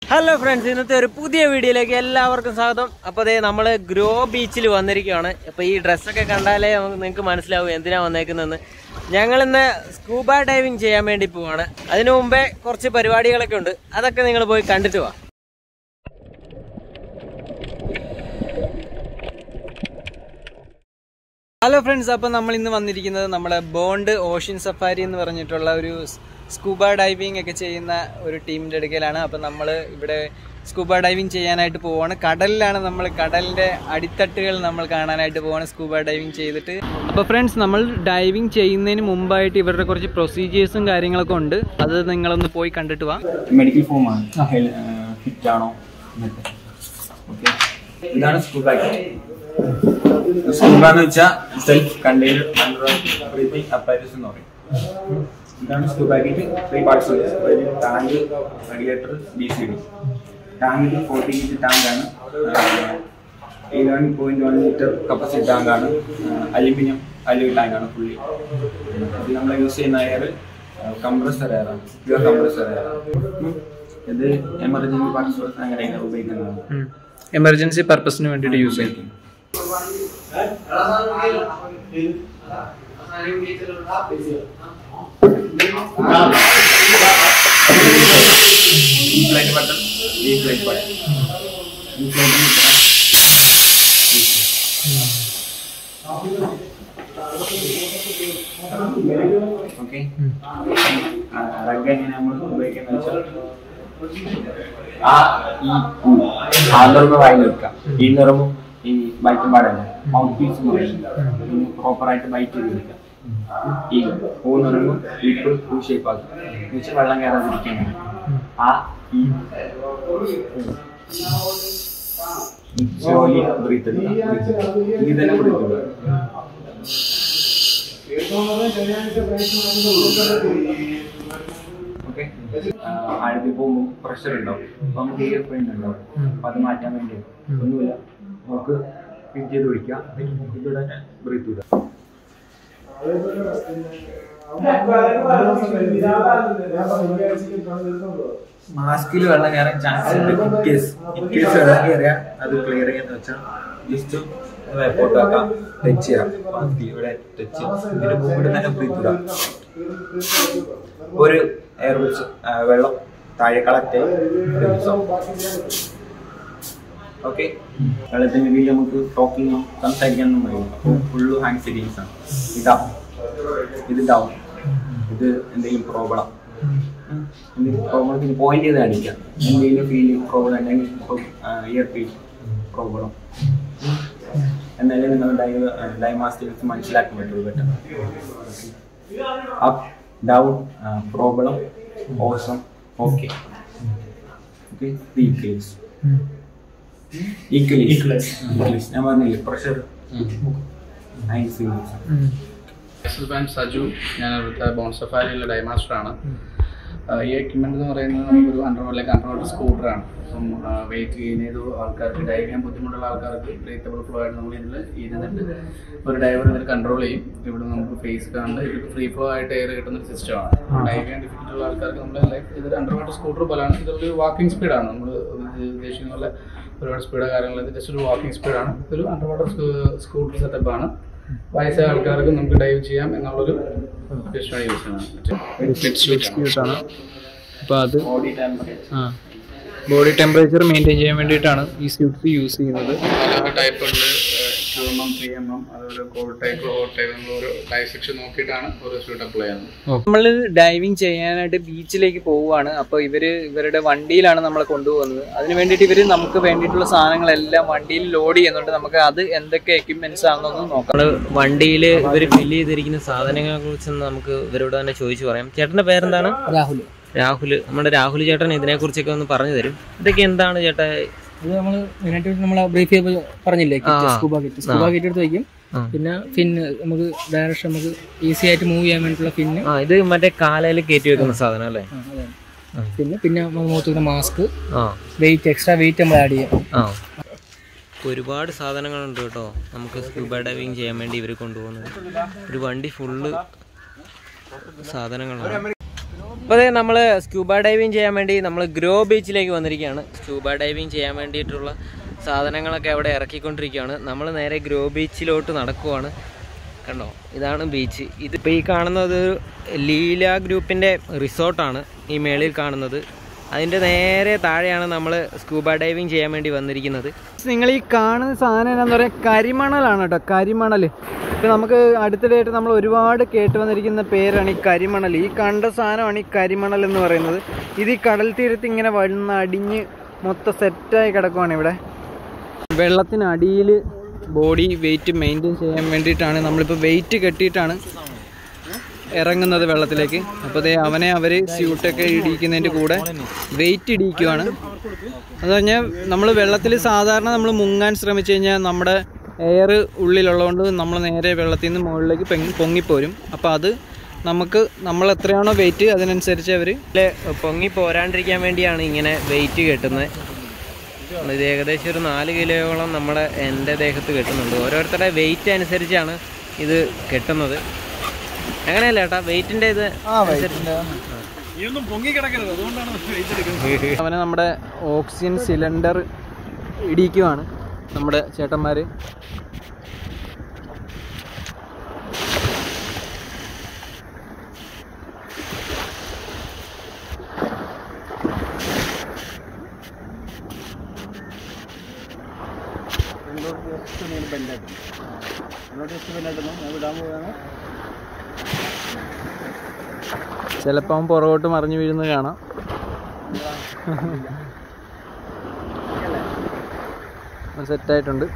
Hello friends ഇന്നത്തെ ഒരു പുതിയ വീഡിയോയിലേക്ക് എല്ലാവർക്കും സ്വാഗതം അപ്പോൾ ദേ നമ്മൾ ഗ്രോ ബീച്ചിൽ വന്നിരിക്കുകയാണ് അപ്പോൾ ഈ ഡ്രസ്സൊക്കെ കണ്ടാലേ നമുക്ക് നിങ്ങൾക്ക് മനസ്സിലാവും എന്തിനാ വന്നേക്കുന്നതെന്ന് ഞങ്ങളിന്ന് സ്കൂബ ഡൈവിങ് ചെയ്യാൻ വേണ്ടി പോവാണ് അതിനു മുമ്പേ കുറച്ച് പരിപാടികളൊക്കെ ഉണ്ട് അതൊക്കെ നിങ്ങൾ പോയി കണ്ടിട്ട് വാ ഹലോ ഫ്രണ്ട്സ് അപ്പോൾ നമ്മൾ ഇന്ന് വന്നിരിക്കുന്നത് നമ്മുടെ ബോണ്ട് ഓഷ്യൻ സഫാരി എന്ന് പറഞ്ഞിട്ടുള്ള ഒരു സ്കൂബ ഡൈവിംഗ് ഒക്കെ ചെയ്യുന്ന ഒരു ടീമിൻ്റെ അടുക്കലാണ് അപ്പോൾ നമ്മൾ ഇവിടെ സ്കൂബ ഡൈവിംഗ് ചെയ്യാനായിട്ട് പോവാണ് കടലിലാണ് നമ്മൾ കടലിൻ്റെ അടിത്തട്ടുകൾ നമ്മൾ കാണാനായിട്ട് പോവാണ് സ്കൂബ ഡൈവിംഗ് ചെയ്തിട്ട് അപ്പോൾ ഫ്രണ്ട്സ് നമ്മൾ ഡൈവിംഗ് ചെയ്യുന്നതിന് മുമ്പായിട്ട് ഇവരുടെ കുറച്ച് പ്രൊസീജിയേഴ്സും കാര്യങ്ങളൊക്കെ ഉണ്ട് അത് നിങ്ങളൊന്ന് പോയി കണ്ടിട്ട് വാ മെഡിക്കൽ ഫോമാണ് ഫിറ്റ് ആണോ എന്നൊക്കെ ഓക്കെ ഇതാണ് സ്കൂബ സ്കൂബ എന്ന് വെച്ചാൽ self container under breathing apparatus എന്ന് പറയും ഇതാണ് scuba kit three parts tank regulator B C D tank forty litre ടാങ്കാണ് eleven point one litre capacity ടാങ്കാണ് അലുമിനിയം അലുവി ടാങ്കാണ് ഫുള്ളി ഇത് നമ്മൾ യൂസ് ചെയ്യുന്ന എയർ കംപ്രസർ എയറാണ് പ്യുവർ കംപ്രസർ എയർ ഇത് എമർജൻസി പർപ്പസ് അങ്ങനെയൊക്കെ ഉപയോഗിക്കുന്നതാണ് എമർജൻസി പർപ്പസിന് വേണ്ടിയിട്ട് യൂസ് ചെയ്യും ഈ ഫ്ലൈറ്റ് ബട്ടൺ ഈ ഫ്ലൈറ്റ് ബട്ടൺ ഈ ഫ്ലൈറ്റ് ഓക്കെ റഗ് എങ്ങനെ നമ്മൾ ഉപയോഗിക്കുന്നത് വെച്ചാൽ ആ ഈ ആ നിറമ വായിൽ വെക്കാം ഈ നിറമും ഈ ബൈറ്റും പാടല്ല മൗത്ത് പീസ് പ്രോപ്പറായിട്ട് ബൈറ്റ് ചെയ്ത് വെക്കാം ഈ പൂ നിറങ്ങും ലിപ്പ് പൂ ഷേപ്പ് ആക്കും എന്നുവെച്ചാൽ വെള്ളം കയറാതിരിക്കാൻ വേണ്ടി. ആ ഈ സ്ലോലി ബ്രീത്ത് എടുക്കാം ഇത് തന്നെ ബ്രീത്ത് എടുക്കാം ഓക്കെ ആഴത്തിൽ പോകുമ്പോൾ പ്രഷർ ഉണ്ടാവും അപ്പൊ നമുക്ക് എയർ പെയിൻ ഉണ്ടാവും അപ്പൊ അത് മാറ്റാൻ വേണ്ടി ഒന്നുമില്ല നമുക്ക് ഫിറ്റ് ചെയ്ത് ഒഴിക്കാം ഇതിവിടെ ബ്രീത്ത് വിടാം മാസ്കിൽ വെള്ളം കയറാൻ ചാൻസ് ഉണ്ട് ഇൻകേസ് ഇൻകേസ് വെള്ളം കയറിയാൽ അത് ക്ലിയർ ചെയ്യാന്ന് വെച്ചാൽ ജസ്റ്റ് എയർപോർട്ട് ആക്കാം ടച്ച് ചെയ്യാം മാസ്കിൽ ഇവിടെ ടച്ച് ഇതിന്റെ മുമ്പിൽ തന്നെ ബ്രീത്ത് വിടാം ഒരു എയർ വെച്ച് വെള്ളം താഴെ കളക്ട് ഓക്കെ വെള്ളത്തിന്റെ കീഴിൽ നമുക്ക് ടോക്കിങ്ങോ സംസാരിക്കാനൊന്നും കഴിയും അപ്പോൾ ഫുള്ള് ഹാൻഡ് സെറ്റിങ്സ് ആണ് ഇതാ ഇത് ഡൗൺ ഇത് എന്തെങ്കിലും പ്രോബ്ലം എന്തെങ്കിലും പ്രോബ്ലത്തിന് പോയിന്റ് ചെയ്ത് കാണിക്കാം എന്തെങ്കിലും ഫീലിംഗ് പ്രോബ്ലം ഉണ്ടെങ്കിൽ ഇപ്പോൾ ഇയർ ഫീൽ പ്രോബ്ലം എന്നാലേ നിങ്ങൾ ഡൈവ് ഡൈമാസ്റ്റേഴ്സ് മനസ്സിലാക്കാൻ പറ്റുള്ളൂ പെട്ടെന്ന് up down problem awesome okay okay equalise equalise equalise ഞാൻ പറഞ്ഞില്ലേ പ്രഷർ അതിന് ഫീലിങ്സ് ഞാൻ സജു ഞാൻ ഇവിടുത്തെ ബോൺ സഫാരിയിലെ ഡൈമാസ്റ്ററാണ് ഈ എക്യുപ്മെന്റ് എന്ന് പറയുന്നത് നമുക്കൊരു അണ്ടർവാട്ടർ അണ്ടർവാട്ടർ സ്കൂട്ടറാണ് അപ്പം വെയിറ്റ് ഗെയിൻ ചെയ്ത് ആൾക്കാർക്ക് ഡൈവ് ചെയ്യാൻ ബുദ്ധിമുട്ടുള്ള ആൾക്കാർക്ക് ബ്രീത്തബിൾ ഫ്ലോ ആയിട്ട് നമ്മൾ ഇതിൽ ഇരുന്നിട്ട് ഒരു ഡൈവർ ഇതിൽ കൺട്രോൾ ചെയ്യും ഇവിടെ നമുക്ക് ഫേസ് കാണുന്നത് ഇത് ഫ്രീ ഫ്ലോ ആയിട്ട് എയർ കിട്ടുന്ന ഒരു സിസ്റ്റമാണ് ഡൈവ് ചെയ്യാൻ ഡിഫിക്കൽട്ട് ഉള്ള ആൾക്കാർക്ക് നമ്മൾ ലൈഫ് ഇതൊരു അണ്ടർവാട്ടർ സ്കൂട്ടർ പോലെയാണ് ഇതൊരു വാക്കിംഗ് സ്പീഡാണ് നമ്മൾ ഉദ്ദേശിക്കുന്ന പോലെ ഒരുപാട് സ്പീഡോ കാര്യങ്ങളില്ല ജസ്റ്റ് ഒരു വാക്കിംഗ് സ്പീഡാണ് ഇതൊരു അണ്ടർവാട്ടർ സ്കൂട്ടർ സെറ്റപ്പാണ് വയസ്സായ ആൾക്കാർക്ക് നമുക്ക് ഡൈവ് ചെയ്യാം എന്നുള്ളൊരു ഉദ്ദേശമാണ് യൂസ് ചെയ്യുന്നത് ആണ് അപ്പോൾ അത് ബോഡി ടെമ്പറേച്ചർ ആ ബോഡി ടെമ്പറേച്ചർ മെയിൻറ്റെയിൻ ചെയ്യാൻ വേണ്ടിയിട്ടാണ് ഈ സ്യൂട്ട്സ് യൂസ് ചെയ്യുന്നത് പല ടൈപ്പ് ഉണ്ട് two M M three M M അതുപോലെ കോൾഡ് ടൈപ്പ് ഹോട്ട് ടൈപ്പ് നമ്മൾ ഓരോ ടൈപ്പ് സെക്ഷൻ നോക്കിയിട്ടാണ് ഓരോ സ്യൂട്ട് അപ്ലൈ ചെയ്യുന്നത് നമ്മൾ ഡൈവിങ് ചെയ്യാനായിട്ട് ബീച്ചിലേക്ക് പോവുകയാണ് അപ്പോൾ ഇവര് ഇവരുടെ വണ്ടിയിലാണ് നമ്മളെ കൊണ്ടുപോകുന്നത് അതിന് വേണ്ടിയിട്ട് ഇവർ നമുക്ക് വേണ്ടിയിട്ടുള്ള സാധനങ്ങളെല്ലാം വണ്ടിയിൽ ലോഡ് ചെയ്യുന്നുണ്ട് നമുക്ക് അത് എന്തൊക്കെ എക്യുപ്മെന്റ്സ് ആണെന്നൊന്ന് നോക്കാം നമ്മള് വണ്ടിയിൽ ഇവർ ഫില്ല് ചെയ്തിരിക്കുന്ന സാധനങ്ങളെ കുറിച്ച് നമുക്ക് ഇവരോട് തന്നെ ചോദിച്ചു പറയാം ചേട്ടന്റെ പേരെന്താണ് രാഹുൽ രാഹുൽ നമ്മുടെ രാഹുൽ ചേട്ടൻ ഇതിനെ കുറിച്ചൊക്കെ ഒന്ന് പറഞ്ഞു തരും ഇതൊക്കെ എന്താണ് ചേട്ടാ ഇത് നമ്മൾ മെയിനായിട്ട് നമ്മൾ ബ്രീഫ് ചെയ്ത് പറഞ്ഞില്ലേ കിറ്റ് ആ. സ്കൂബ കിറ്റ് സ്കൂബ കിറ്റ് എടുത്ത് വയ്ക്കും ആ. പിന്നെ ഫിന്ന് നമുക്ക് ഡയറക്ഷൻ നമുക്ക് ഈസി ആയിട്ട് മൂവ് ചെയ്യാൻ വേണ്ടിയിട്ടുള്ള ഫിന്ന് ആ ഇത് മറ്റേ കാലയിൽ കയറ്റി വെക്കുന്ന സാധനം അല്ലേ പിന്നെ പിന്നെ നമ്മൾ മുഖത്ത് മാസ്ക് ആ വെയിറ്റ് എക്സ്ട്രാ വെയിറ്റ് നമ്മൾ ആഡ് ചെയ്യാം ആ ഒരുപാട് സാധനങ്ങളുണ്ട് കേട്ടോ നമുക്ക് സ്കൂബ ഡൈവിങ് ചെയ്യാൻ വേണ്ടി ഇവർ കൊണ്ടുപോകുന്നത് ഒരു വണ്ടി ഫുള്ള് സാധനങ്ങളാണ് അപ്പോൾ അതെ നമ്മൾ സ്കൂബ ഡൈവിങ് ചെയ്യാൻ വേണ്ടി നമ്മൾ ഗ്രോ ബീച്ചിലേക്ക് വന്നിരിക്കുകയാണ് സ്കൂബ ഡൈവിങ് ചെയ്യാൻ വേണ്ടിയിട്ടുള്ള സാധനങ്ങളൊക്കെ അവിടെ ഇറക്കിക്കൊണ്ടിരിക്കുകയാണ് നമ്മൾ നേരെ ഗ്രോ ബീച്ചിലോട്ട് നടക്കുവാണ് കണ്ടോ ഇതാണ് ബീച്ച് ഇതിപ്പോൾ ഈ കാണുന്നത് ലീല ഗ്രൂപ്പിൻ്റെ റിസോർട്ടാണ് ഈ മേളിൽ കാണുന്നത് അതിൻ്റെ നേരെ താഴെയാണ് നമ്മൾ സ്കൂബ ഡൈവിങ് ചെയ്യാൻ വേണ്ടി വന്നിരിക്കുന്നത് നിങ്ങൾ ഈ കാണുന്ന സാധനം എന്താ പറയുക കരിമണലാണ് കേട്ടോ കരിമണൽ ഇപ്പം നമുക്ക് അടുത്തിടെയായിട്ട് നമ്മൾ ഒരുപാട് കേട്ട് വന്നിരിക്കുന്ന പേരാണ് ഈ കരിമണൽ ഈ കണ്ട സാധനമാണ് ഈ കരിമണൽ എന്ന് പറയുന്നത് ഇത് ഈ കടൽ തീരത്ത് ഇങ്ങനെ വന്ന് അടിഞ്ഞ് മൊത്തം സെറ്റായി കിടക്കുവാണ് ഇവിടെ വെള്ളത്തിനടിയിൽ ബോഡി വെയിറ്റ് മെയിൻറ്റെയിൻ ചെയ്യാൻ വേണ്ടിയിട്ടാണ് നമ്മളിപ്പോൾ വെയിറ്റ് കെട്ടിയിട്ടാണ് ഇറങ്ങുന്നത് വെള്ളത്തിലേക്ക് അപ്പോൾ ദേ അവനെ അവർ സ്യൂട്ടൊക്കെ ഇടിക്കുന്നതിൻ്റെ കൂടെ വെയിറ്റ് ഇടിക്കുവാണ് അത് കഴിഞ്ഞാൽ നമ്മൾ വെള്ളത്തിൽ സാധാരണ നമ്മൾ മുങ്ങാൻ ശ്രമിച്ചു കഴിഞ്ഞാൽ നമ്മുടെ എയർ ഉള്ളിലുള്ളതുകൊണ്ട് നമ്മൾ നേരെ വെള്ളത്തിൽ നിന്ന് മുകളിലേക്ക് പെങ്ങി പൊങ്ങിപ്പോരും അപ്പോൾ അത് നമുക്ക് നമ്മൾ എത്രയാണോ വെയിറ്റ് അതിനനുസരിച്ച് അവർ ഇതില് പൊങ്ങി പോരാണ്ടിരിക്കാൻ വേണ്ടിയാണ് ഇങ്ങനെ വെയിറ്റ് കെട്ടുന്നത് ഇത് ഏകദേശം ഒരു നാല് കിലോയോളം നമ്മുടെ എൻ്റെ ദേഹത്ത് കെട്ടുന്നുണ്ട് ഓരോരുത്തരുടെ വെയിറ്റ് അനുസരിച്ചാണ് ഇത് കെട്ടുന്നത് അങ്ങനെയല്ല ഏട്ടാ വെയിറ്റിൻ്റെ ഇത് അവനെ നമ്മുടെ ഓക്സിജൻ സിലിണ്ടർ ഇടിക്കുവാണ് നമ്മുടെ ചേട്ടന്മാർ ചിലപ്പോൾ അവൻ പുറകോട്ട് മറിഞ്ഞു വീഴുന്നത് കാണാം സെറ്റായിട്ടുണ്ട്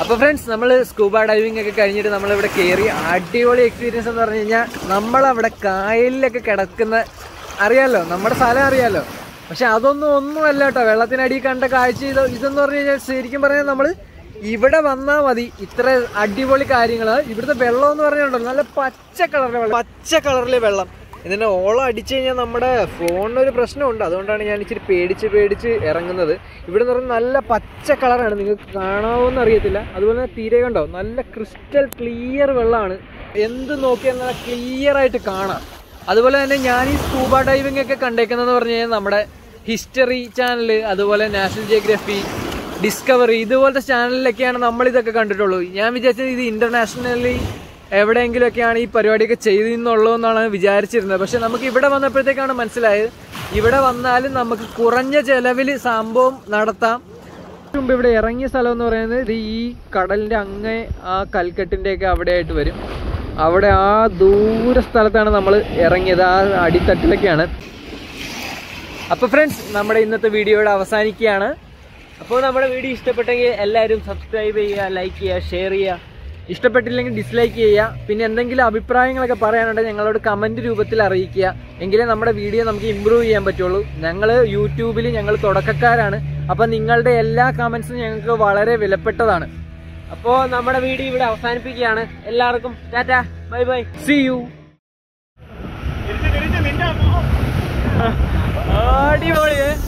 അപ്പൊ ഫ്രണ്ട്സ് നമ്മൾ സ്കൂബ ഡൈവിംഗ് ഒക്കെ കഴിഞ്ഞിട്ട് നമ്മളിവിടെ കയറി അടിപൊളി എക്സ്പീരിയൻസ് എന്ന് പറഞ്ഞു കഴിഞ്ഞാൽ നമ്മളവിടെ കായലിലൊക്കെ കിടക്കുന്ന അറിയാലോ നമ്മുടെ സ്ഥലം അറിയാലോ പക്ഷെ അതൊന്നും ഒന്നുമല്ല കേട്ടോ വെള്ളത്തിനടി കണ്ട കാഴ്ച ഇത് ഇതെന്ന് പറഞ്ഞു കഴിഞ്ഞാൽ ശരിക്കും പറഞ്ഞാൽ നമ്മൾ ഇവിടെ വന്നാൽ മതി ഇത്ര അടിപൊളി കാര്യങ്ങൾ ഇവിടുത്തെ വെള്ളം എന്ന് പറഞ്ഞിട്ടുണ്ടല്ലോ നല്ല പച്ച കളറിലെ വെള്ളം പച്ച കളറിലെ വെള്ളം ഇതിന്റെ ഓളം അടിച്ചു കഴിഞ്ഞാൽ നമ്മുടെ ഫോണിനൊരു പ്രശ്നമുണ്ട് അതുകൊണ്ടാണ് ഞാൻ ഇച്ചിരി പേടിച്ച് പേടിച്ച് ഇറങ്ങുന്നത് ഇവിടെ എന്ന് പറഞ്ഞാൽ നല്ല പച്ച കളറാണ് നിങ്ങൾക്ക് കാണാവോന്ന് അറിയത്തില്ല അതുപോലെ തന്നെ തീരെ കണ്ടോ നല്ല ക്രിസ്റ്റൽ ക്ലിയർ വെള്ളമാണ് എന്ത് നോക്കിയാൽ നല്ല ക്ലിയർ ആയിട്ട് കാണാം അതുപോലെ തന്നെ ഞാൻ ഈ സ്കൂബ ഡൈവിംഗ് ഒക്കെ കണ്ടേക്കുന്നതെന്ന് പറഞ്ഞു കഴിഞ്ഞാൽ നമ്മുടെ ഹിസ്റ്ററി ചാനൽ അതുപോലെ നാഷണൽ ജിയോഗ്രഫി ഡിസ്കവറി ഇതുപോലത്തെ ചാനലിലൊക്കെയാണ് നമ്മൾ ഇതൊക്കെ കണ്ടിട്ടുള്ളൂ ഞാൻ വിചാരിച്ചത് ഇത് ഇന്റർനാഷണലി എവിടെയെങ്കിലുമൊക്കെയാണ് ഈ പരിപാടിയൊക്കെ ചെയ്തെന്നുള്ളതെന്നാണ് വിചാരിച്ചിരുന്നത് പക്ഷെ നമുക്ക് ഇവിടെ വന്നപ്പോഴത്തേക്കാണ് മനസ്സിലായത് ഇവിടെ വന്നാലും നമുക്ക് കുറഞ്ഞ ചെലവിൽ സംഭവം നടത്താം മുമ്പ് ഇവിടെ ഇറങ്ങിയ സ്ഥലം എന്ന് പറയുന്നത് ഇത് ഈ കടലിന്റെ അങ്ങേ ആ കൽക്കെട്ടിന്റെ ഒക്കെ അവിടെ ആയിട്ട് വരും അവിടെ ആ ദൂര സ്ഥലത്താണ് നമ്മൾ ഇറങ്ങിയത് ആ അടിത്തട്ടിലൊക്കെയാണ് അപ്പോൾ ഫ്രണ്ട്സ് നമ്മുടെ ഇന്നത്തെ വീഡിയോയുടെ അവസാനിക്കുകയാണ് അപ്പോൾ നമ്മുടെ വീഡിയോ ഇഷ്ടപ്പെട്ടെങ്കിൽ എല്ലാവരും സബ്സ്ക്രൈബ് ചെയ്യുക ലൈക്ക് ചെയ്യുക ഷെയർ ചെയ്യുക ഇഷ്ടപ്പെട്ടില്ലെങ്കിൽ ഡിസ്ലൈക്ക് ചെയ്യുക പിന്നെ എന്തെങ്കിലും അഭിപ്രായങ്ങളൊക്കെ പറയാനുണ്ടെങ്കിൽ ഞങ്ങളോട് കമൻറ്റ് രൂപത്തിൽ അറിയിക്കുക എങ്കിലേ നമ്മുടെ വീഡിയോ നമുക്ക് ഇമ്പ്രൂവ് ചെയ്യാൻ പറ്റുള്ളൂ ഞങ്ങൾ യൂട്യൂബിൽ ഞങ്ങൾ തുടക്കക്കാരാണ് അപ്പം നിങ്ങളുടെ എല്ലാ കമൻസും ഞങ്ങൾക്ക് വളരെ വിലപ്പെട്ടതാണ് അപ്പോൾ നമ്മുടെ വീഡിയോ ഇവിടെ അവസാനിപ്പിക്കുകയാണ് എല്ലാവർക്കും tata bye bye see you അടിപൊളിയേ